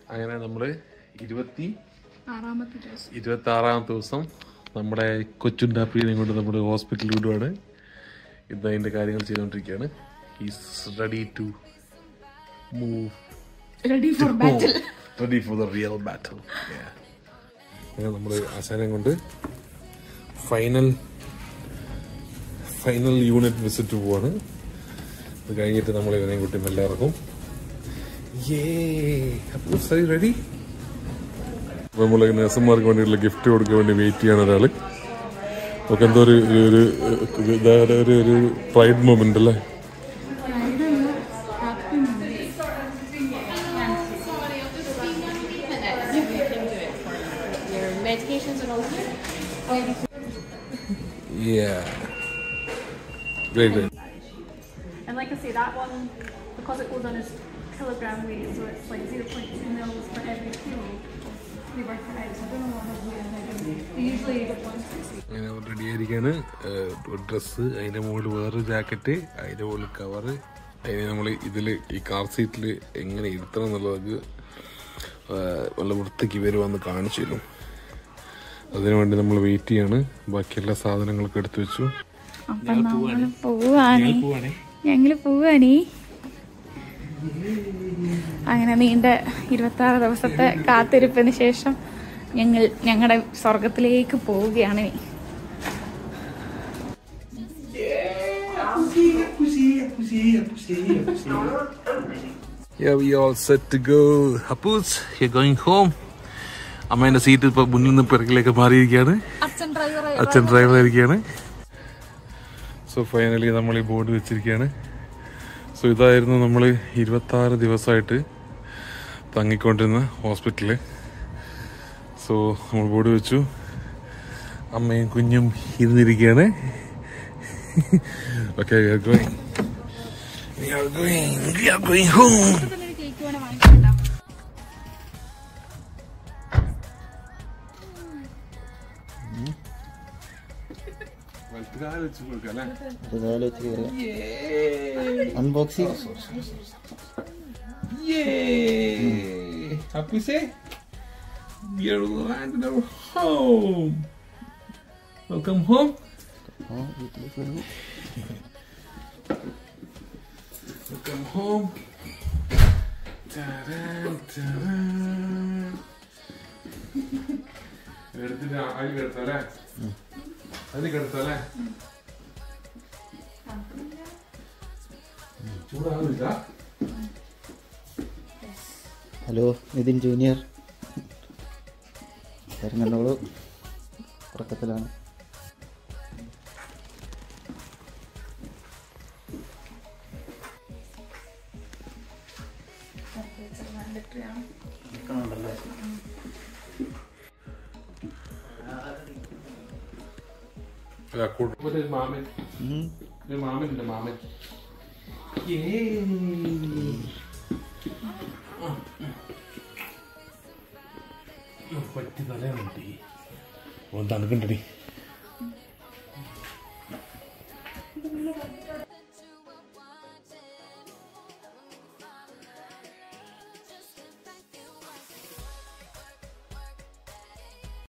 അങ്ങനെ നമ്മൾ ഇരുപത്തി ആറാമത്തെ ദിവസം ഇരുപത്തി ആറാമത്തെ ദിവസം നമ്മുടെ കൊച്ചുണ്ടാപ്പിനെ കൊണ്ട് നമ്മൾ ഹോസ്പിറ്റലിൽ വിടുവാണ് ഇന്ന് അതിൻ്റെ കാര്യങ്ങൾ ചെയ്തുകൊണ്ടിരിക്കുകയാണ് is ready to move ready for battle ready for the real battle അങ്ങനെ നമ്മൾ ആശാനം കൊണ്ട് ഫൈനൽ ഫൈനൽ യൂണിറ്റ് വിസിറ്റ് പോവാണ് അത് കഴിഞ്ഞിട്ട് നമ്മൾ ഇവനെയും കുട്ടി മെല്ലെ ഇറക്കും റെഡി നമ്മൾ നഴ്സുമാർക്ക് വേണ്ടിയുള്ള ഗിഫ്റ്റ് കൊടുക്കാൻ വേണ്ടി വെയിറ്റ് ചെയ്യാണ് ഒരാള് ഒക്കെ എന്തോ ഒരു ഒരു- ഒരു ഇതാ ഒരു ഒരു പ്രൈഡ് മൊമെന്റ് അല്ലേ Your medications are all here. Yeah. Great, great. And like I say, that one, because it goes on as kilogram weight, so it's like 0.2 mils for every kilo. We work it out, so I don't know what I'm doing. We usually get 160. അങ്ങനെ ready ആയിരിക്കാണ് dress അതിന്റെ മുകളിൽ വേറൊരു jacket അതിന്റെ മുകളിൽ cover അതിന് നമ്മൾ ഇതിൽ ഈ കാർ സീറ്റിൽ എങ്ങനെ ഇരുത്തണം എന്നുള്ളത് നല്ല വൃത്തിക്ക് ഇവർ വന്ന് കാണിച്ചു തരും അതിനുവേണ്ടി നമ്മൾ വെയിറ്റ് ചെയ്യാണ് ബാക്കി എല്ലാ സാധനങ്ങളൊക്കെ എടുത്തു വെച്ചു അപ്പൊ നമ്മള് പോവാണ് ഞങ്ങള് പോവാണേ അങ്ങനെ നീണ്ട ഇരുപത്തി ആറ് ദിവസത്തെ കാത്തിരിപ്പിന് ശേഷം ഞങ്ങൾ ഞങ്ങളുടെ സ്വർഗത്തിലേക്ക് പോവുകയാണ് ഇനി Yeah, we all set to go. Hapus, you're going home. അമ്മേന്റെ സീറ്റ് ഇപ്പൊ മുന്നിൽ നിന്ന് പിറകിലേക്ക് മാറിയിരിക്കുകയാണ് അച്ഛൻ ഡ്രൈവർ അച്ഛൻ ഡ്രൈവർ ആയിരിക്കുകയാണ് സോ ഫൈനലി നമ്മൾ ഈ ബോർഡ് വെച്ചിരിക്കുകയാണ് സോ ഇതായിരുന്നു നമ്മൾ ഇരുപത്തി ആറ് ദിവസമായിട്ട് തങ്ങിക്കൊണ്ടിരുന്ന ഹോസ്പിറ്റലിൽ സോ നമ്മൾ ബോർഡ് വെച്ചു അമ്മയും കുഞ്ഞും ഇരുന്നിരിക്കുകയാണ് okay we are going we are going we are going home cake വേണേ വാങ്ങിക്കണ്ട unboxing Yay! Happy say? You're landed our home. Welcome home. Welcome home. Ta-da, ta-da. എടുത്തിട്ട് അതിൽ കിടത്തല്ലേ അതിൽ കിടത്തല്ലേ ചൂടാകുന്നില്ല ഹലോ നിതിൻ ജൂനിയർ എല്ലാവരും കണ്ടോളൂ ഉറക്കത്തിലാണ് അല്ല കുടുംബത്തിൽ ഒരു മാമൻ ഒരു മാമൻ ഉണ്ട് മാമൻ പറ്റി തലയുണ്ട് ഓൻ തണുക്കണ്ടടി